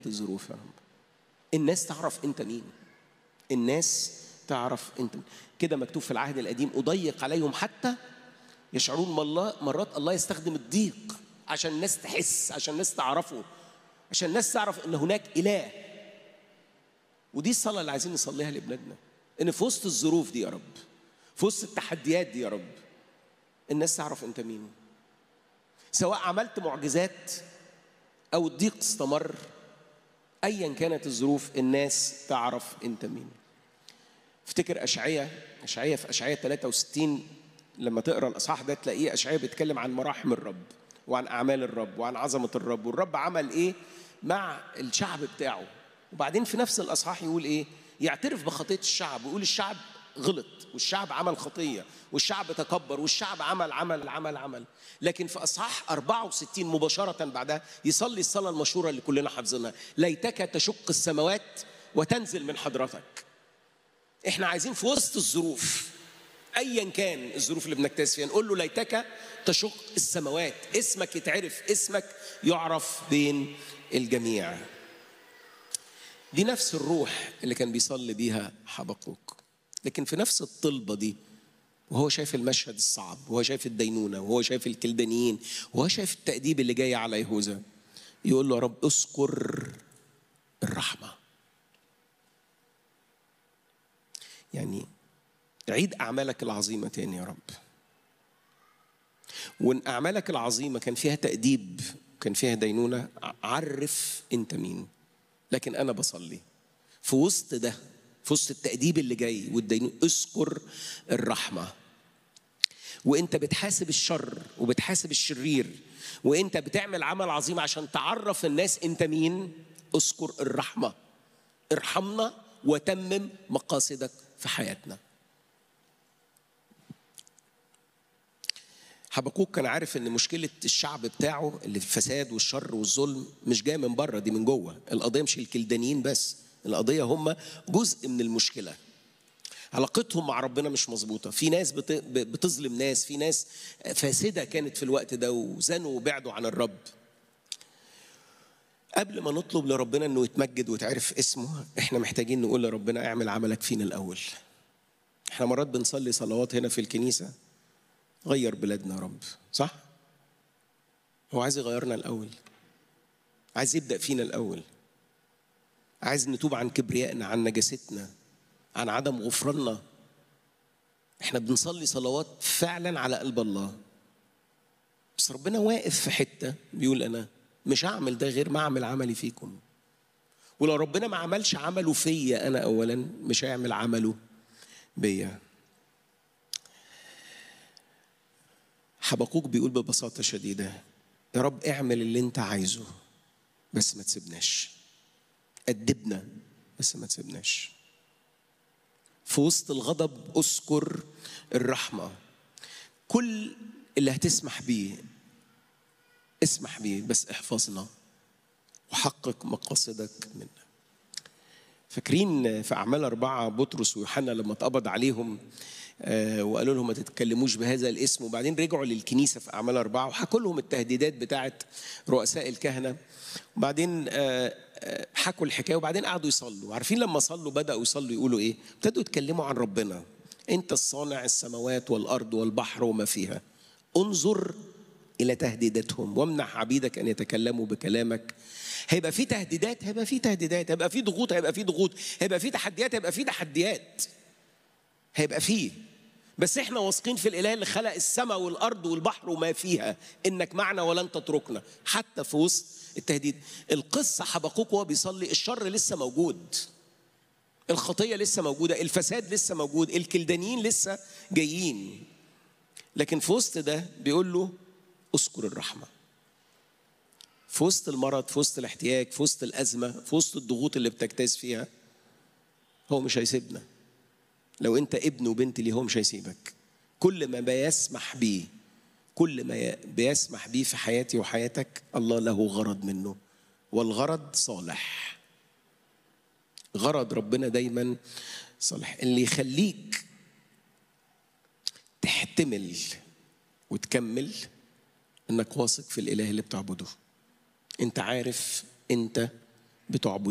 الظروف يا رب الناس تعرف انت مين الناس تعرف انت مين. كده مكتوب في العهد القديم اضيق عليهم حتى يشعرون ما الله مرات الله يستخدم الضيق عشان الناس تحس عشان الناس تعرفه عشان الناس تعرف ان هناك اله ودي الصلاه اللي عايزين نصليها لابنادنا ان في وسط الظروف دي يا رب في وسط التحديات دي يا رب الناس تعرف انت مين سواء عملت معجزات او الضيق استمر ايا كانت الظروف الناس تعرف انت مين افتكر اشعياء اشعياء في اشعياء 63 لما تقرا الاصحاح ده تلاقيه اشعياء بيتكلم عن مراحم الرب وعن اعمال الرب وعن عظمه الرب والرب عمل ايه مع الشعب بتاعه وبعدين في نفس الاصحاح يقول ايه يعترف بخطيه الشعب ويقول الشعب غلط والشعب عمل خطيه والشعب تكبر والشعب عمل عمل عمل عمل لكن في اصحاح 64 مباشره بعدها يصلي الصلاه المشهوره اللي كلنا حافظينها ليتك تشق السماوات وتنزل من حضرتك احنا عايزين في وسط الظروف ايا كان الظروف اللي بنجتاز فيها نقول له ليتك تشق السماوات اسمك يتعرف اسمك يعرف بين الجميع دي نفس الروح اللي كان بيصلي بيها حبقوك لكن في نفس الطلبة دي وهو شايف المشهد الصعب وهو شايف الدينونة وهو شايف الكلدانيين وهو شايف التأديب اللي جاي على يهوذا يقول له يا رب اذكر الرحمة يعني عيد أعمالك العظيمة تاني يا رب وإن أعمالك العظيمة كان فيها تأديب كان فيها دينونة عرف أنت مين لكن أنا بصلي في وسط ده في وسط التأديب اللي جاي والدينونة اذكر الرحمة وانت بتحاسب الشر وبتحاسب الشرير وانت بتعمل عمل عظيم عشان تعرف الناس انت مين اذكر الرحمة ارحمنا وتمم مقاصدك في حياتنا حبقوك كان عارف ان مشكله الشعب بتاعه اللي الفساد والشر والظلم مش جايه من بره دي من جوه القضيه مش الكلدانيين بس القضيه هم جزء من المشكله علاقتهم مع ربنا مش مظبوطه في ناس بتظلم ناس في ناس فاسده كانت في الوقت ده وزنوا وبعدوا عن الرب قبل ما نطلب لربنا انه يتمجد وتعرف اسمه احنا محتاجين نقول لربنا اعمل عملك فينا الاول احنا مرات بنصلي صلوات هنا في الكنيسه غير بلادنا يا رب صح هو عايز يغيرنا الاول عايز يبدا فينا الاول عايز نتوب عن كبريائنا عن نجاستنا عن عدم غفراننا احنا بنصلي صلوات فعلا على قلب الله بس ربنا واقف في حته بيقول انا مش هعمل ده غير ما اعمل عملي فيكم ولو ربنا ما عملش عمله فيا انا اولا مش هيعمل عمله بيا حبقوك بيقول ببساطة شديدة يا رب اعمل اللي انت عايزه بس ما تسيبناش أدبنا بس ما تسيبناش في وسط الغضب اذكر الرحمة كل اللي هتسمح بيه اسمح بيه بس احفظنا وحقق مقاصدك منا فاكرين في أعمال أربعة بطرس ويوحنا لما اتقبض عليهم وقالوا لهم ما تتكلموش بهذا الاسم وبعدين رجعوا للكنيسه في اعمال اربعه وحكوا لهم التهديدات بتاعه رؤساء الكهنه وبعدين حكوا الحكايه وبعدين قعدوا يصلوا عارفين لما صلوا بداوا يصلوا يقولوا ايه ابتدوا يتكلموا عن ربنا انت الصانع السماوات والارض والبحر وما فيها انظر الى تهديداتهم وامنح عبيدك ان يتكلموا بكلامك هيبقى في تهديدات هيبقى في تهديدات هيبقى في ضغوط هيبقى في ضغوط هيبقى في تحديات هيبقى في تحديات هيبقى فيه بس احنا واثقين في الاله اللي خلق السماء والارض والبحر وما فيها انك معنا ولن تتركنا حتى في وسط التهديد القصه حبقوك وهو بيصلي الشر لسه موجود الخطيه لسه موجوده الفساد لسه موجود الكلدانيين لسه جايين لكن في وسط ده بيقول له اذكر الرحمه في وسط المرض في وسط الاحتياج في وسط الازمه في وسط الضغوط اللي بتجتاز فيها هو مش هيسيبنا لو انت ابن وبنت ليه هو مش هيسيبك كل ما بيسمح بيه كل ما بيسمح بيه في حياتي وحياتك الله له غرض منه والغرض صالح غرض ربنا دايما صالح اللي يخليك تحتمل وتكمل انك واثق في الاله اللي بتعبده انت عارف انت بتعبد